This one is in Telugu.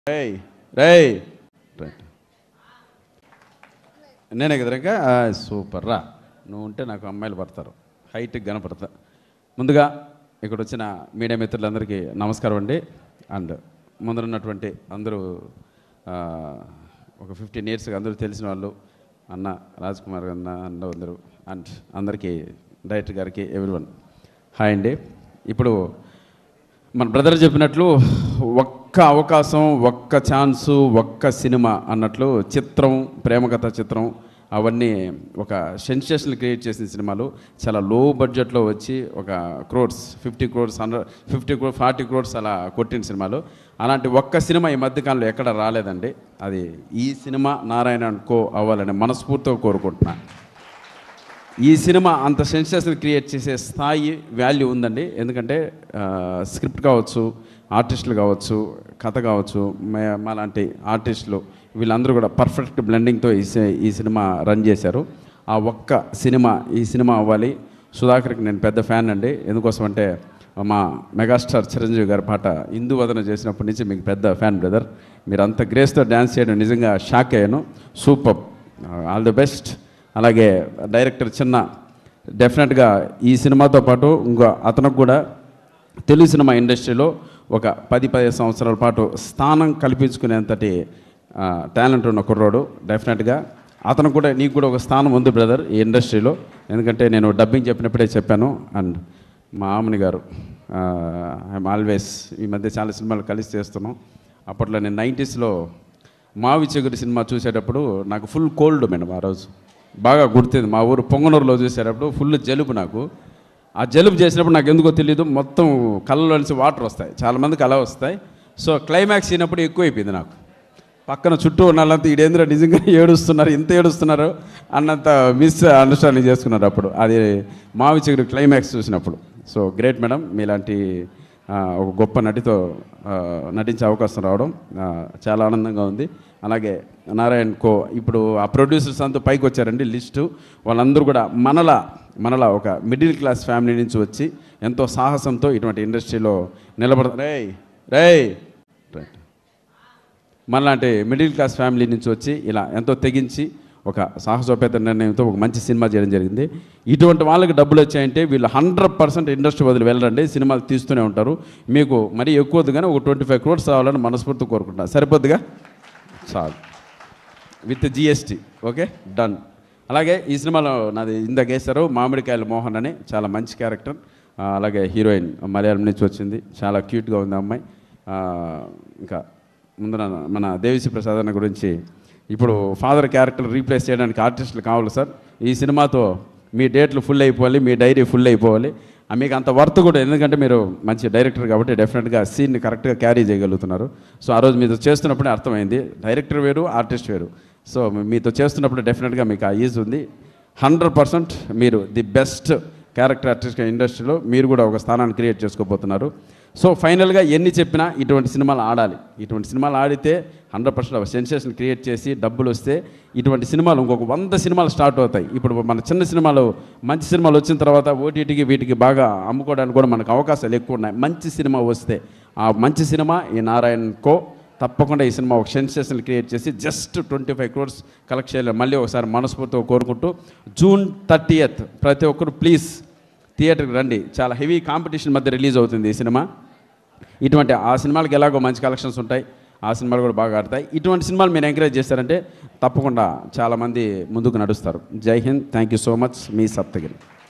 రేయ్ రేయ్ రైట్ నేనే కదా ఇంకా ఆ, సూపర్ రా నువ్వు ఉంటే నాకు అమ్మాయిలు పడతారు హైట్కి కనపడతా ముందుగా ఇక్కడ వచ్చిన మీడియా మిత్రులందరికీ నమస్కారం అండి అండ్ ముందరున్నటువంటి అందరూ ఆ, ఒక ఫిఫ్టీన్ ఇయర్స్గా అందరూ తెలిసిన వాళ్ళు అన్న రాజ్ కుమార్ అన్న అన్న అందరూ అండ్ అందరికీ డైరెక్టర్ గారికి ఎవ్రీవన్ హాయ్ అండి ఇప్పుడు మన బ్రదర్ చెప్పినట్లు ఒక్క అవకాశం ఒక్క ఛాన్సు ఒక్క సినిమా అన్నట్లు చిత్రం ప్రేమకథ చిత్రం అవన్నీ ఒక సెన్సేషన్ క్రియేట్ చేసిన సినిమాలు చాలా లో బడ్జెట్లో వచ్చి ఒక crores fifty crores hundred fifty crore forty crores అలా కొట్టిన సినిమాలు అలాంటి ఒక్క సినిమా ఈ మధ్యకాలంలో ఎక్కడ రాలేదండి అది ఈ సినిమా నారాయణ కో అవ్వాలని మనస్ఫూర్తిగా కోరుకుంటున్నా ఈ సినిమా అంత సెన్సేషన్ క్రియేట్ చేసే స్థాయి వాల్యూ ఉందండి ఎందుకంటే ఆ, స్క్రిప్ట్ కావచ్చు ఆర్టిస్టులు కావచ్చు కథ కావచ్చు మే- మాలాంటి ఆర్టిస్టులు వీళ్ళందరూ కూడా పర్ఫెక్ట్ బ్లెండింగ్తో ఈ సి- ఈ సినిమా రన్ చేశారు ఆ ఒక్క సినిమా ఈ సినిమా అవ్వాలి సుధాకర్కి నేను పెద్ద ఫ్యాన్ అండి ఎందుకోసం అంటే మా మెగాస్టార్ చిరంజీవి గారి పాట హిందూ వదన చేసినప్పటి నుంచి మీకు పెద్ద ఫ్యాన్ బ్రదర్ మీరు అంత గ్రేస్తో డ్యాన్స్ చేయడం నిజంగా షాక్ అయ్యాను సూపర్ ఆల్ ది బెస్ట్ అలాగే డైరెక్టర్ చిన్న డెఫినెట్గా ఈ సినిమాతో పాటు ఇంకో అతనికి కూడా తెలుగు సినిమా ఇండస్ట్రీలో ఒక పది పదిహేను సంవత్సరాల పాటు స్థానం కల్పించుకునేంతటి టాలెంట్ ఉన్న కుర్రోడు డెఫినెట్గా అతను కూడా నీకు కూడా ఒక స్థానం ఉంది బ్రదర్ ఈ ఇండస్ట్రీలో ఎందుకంటే నేను డబ్బింగ్ చెప్పినప్పుడే చెప్పాను అండ్ మా ఆమని గారు ఐఎమ్ ఆల్వేస్ ఈ మధ్య చాలా సినిమాలు కలిసి చేస్తున్నాం అప్పట్లో నేను నైంటీస్లో మావి చెగురు సినిమా చూసేటప్పుడు నాకు ఫుల్ కోల్డ్ మేడం ఆ రోజు బాగా గుర్తుంది మా ఊరు పొంగనూరులో చూసేటప్పుడు ఫుల్ జలుబు నాకు ఆ జలుబు చేసినప్పుడు నాకు ఎందుకో తెలియదు మొత్తం కళ్ళలో నుంచి వాటర్ వస్తాయి చాలామందికి అలా వస్తాయి సో క్లైమాక్స్ అయినప్పుడు ఎక్కువైపోయింది నాకు పక్కన చుట్టూ ఉన్న వాళ్ళంతా ఈడేంద్ర నిజంగా ఏడుస్తున్నారు ఇంత ఏడుస్తున్నారు అన్నంత మిస్ అండర్స్టాండింగ్ చేసుకున్నారు అప్పుడు అది మావి చిగురు క్లైమాక్స్ చూసినప్పుడు సో గ్రేట్ మేడం మీలాంటి ఆ, ఒక గొప్ప నటితో ఆ, నటించే అవకాశం రావడం ఆ, చాలా ఆనందంగా ఉంది అలాగే నారాయణ్ కో ఇప్పుడు ఆ ప్రొడ్యూసర్స్ అంతా పైకి వచ్చారండి లిస్టు వాళ్ళందరూ కూడా మనలా మనలా ఒక మిడిల్ క్లాస్ ఫ్యామిలీ నుంచి వచ్చి ఎంతో సాహసంతో ఇటువంటి ఇండస్ట్రీలో నిలబడ రేయ్ రేయ్ రైట్ మనలాంటి మిడిల్ క్లాస్ ఫ్యామిలీ నుంచి వచ్చి ఇలా ఎంతో తెగించి ఒక సాహసోపేత నిర్ణయంతో ఒక మంచి సినిమా చేయడం జరిగింది ఇటువంటి వాళ్ళకి డబ్బులు వచ్చాయంటే వీళ్ళు హండ్రెడ్ పర్సెంట్ ఇండస్ట్రీ వదిలి వెళ్ళరండి సినిమాలు తీస్తూనే ఉంటారు మీకు మరీ ఎక్కువది కానీ ఒక ట్వంటీ ఫైవ్ క్రోడ్స్ రావాలని మనస్ఫూర్తి కోరుకుంటున్నాను సరిపోద్దిగా చాలు విత్ జిఎస్టీ ఓకే డన్ అలాగే ఈ సినిమాలో నాది ఇందాక వేశారు మామిడికాయల మోహన్ అని చాలా మంచి క్యారెక్టర్ ఆ, అలాగే హీరోయిన్ మలయాళం నుంచి వచ్చింది చాలా క్యూట్గా ఉంది ఆ అమ్మాయి ఆ, ఇంకా ముందర మన దేవిశ్రీ ప్రసాద్ అన్న గురించి ఇప్పుడు ఫాదర్ క్యారెక్టర్ రీప్లేస్ చేయడానికి ఆర్టిస్టులు కావాలి సార్ ఈ సినిమాతో మీ డేట్లు ఫుల్ అయిపోవాలి మీ డైరీ ఫుల్ అయిపోవాలి ఆ మీకు అంత వర్త్ కూడా ఎందుకంటే మీరు మంచి డైరెక్టర్ కాబట్టి డెఫినెట్గా సీన్ని కరెక్ట్గా క్యారీ చేయగలుగుతున్నారు సో ఆ రోజు మీతో చేస్తున్నప్పుడే అర్థమైంది డైరెక్టర్ వేరు ఆర్టిస్ట్ వేరు సో మీతో చేస్తున్నప్పుడు డెఫినెట్గా మీకు ఆ ఈజ్ ఉంది హండ్రెడ్ పర్సెంట్ మీరు ది బెస్ట్ క్యారెక్టర్ ఆర్టిస్ట్ ఇండస్ట్రీలో మీరు కూడా ఒక స్థానాన్ని క్రియేట్ చేసుకోబోతున్నారు సో ఫైనల్గా ఎన్ని చెప్పినా ఇటువంటి సినిమాలు ఆడాలి ఇటువంటి సినిమాలు ఆడితే హండ్రెడ్ పర్సెంట్ సెన్సేషన్ క్రియేట్ చేసి డబ్బులు వస్తే ఇటువంటి సినిమాలు ఇంకొక వంద సినిమాలు స్టార్ట్ అవుతాయి ఇప్పుడు మన చిన్న సినిమాలు మంచి సినిమాలు వచ్చిన తర్వాత ఓటీటీకి వీటికి బాగా అమ్ముకోవడానికి కూడా మనకు అవకాశాలు ఎక్కువ ఉన్నాయి మంచి సినిమా వస్తే ఆ మంచి సినిమా ఈ నారాయణ్ కో తప్పకుండా ఈ సినిమా ఒక సెన్సేషన్ క్రియేట్ చేసి just twenty five crores collect చేయాలి మళ్ళీ ఒకసారి మనస్ఫూర్తిగా కోరుకుంటూ జూన్ థర్టీయత్ ప్రతి ఒక్కరు ప్లీజ్ థియేటర్కి రండి చాలా హెవీ కాంపిటీషన్ మధ్య రిలీజ్ అవుతుంది ఈ సినిమా ఇటువంటి ఆ సినిమాలకు ఎలాగో మంచి కలెక్షన్స్ ఉంటాయి ఆ సినిమాలు కూడా బాగా ఆడతాయి ఇటువంటి సినిమాలు మీరు ఎంకరేజ్ చేస్తారంటే తప్పకుండా చాలామంది ముందుకు నడుస్తారు Jai Hind thank you so much మీ సప్తగిరి